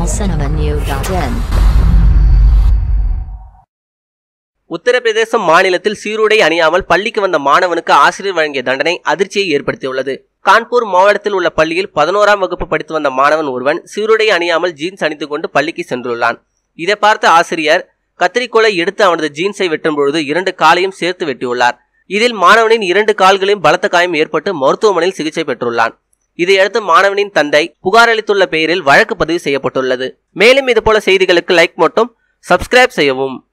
cinemanew.in. Uttar Pradesh மாநிலத்தில் சீருடை அணியாமல் பள்ளிக்கு வந்த மாணவனுக்கு ஆசிரியர் வழங்கிய தண்டனை அதிர்ச்சியை ஏற்படுத்தியுள்ளது கான்பூர் மாவட்டத்தில் உள்ள பள்ளியில் பதினோராம் வகுப்பு படித்து வந்த மாணவன் ஒருவன் சீருடை அணியாமல் ஜீன்ஸ் அணிந்து கொண்டு பள்ளிக்கு சென்றுள்ளான் இதை பார்த்த ஆசிரியர் கத்திரிக்கோலை எடுத்து அவனது ஜீன்ஸை வெட்டும் பொழுது இரண்டு காலையும் சேர்த்து வெட்டியுள்ளார் இதில் மாணவனின் இரண்டு கால்களையும் பலத்த காயம் ஏற்பட்டு மருத்துவமனையில் சிகிச்சை பெற்றுள்ளான் இதையடுத்து மாணவனின் தந்தை புகார் அளித்துள்ள பெயரில் வழக்கு பதிவு செய்யப்பட்டுள்ளது மேலும் இதுபோல செய்திகளுக்கு லைக் மட்டும் சப்ஸ்கிரைப் செய்யவும்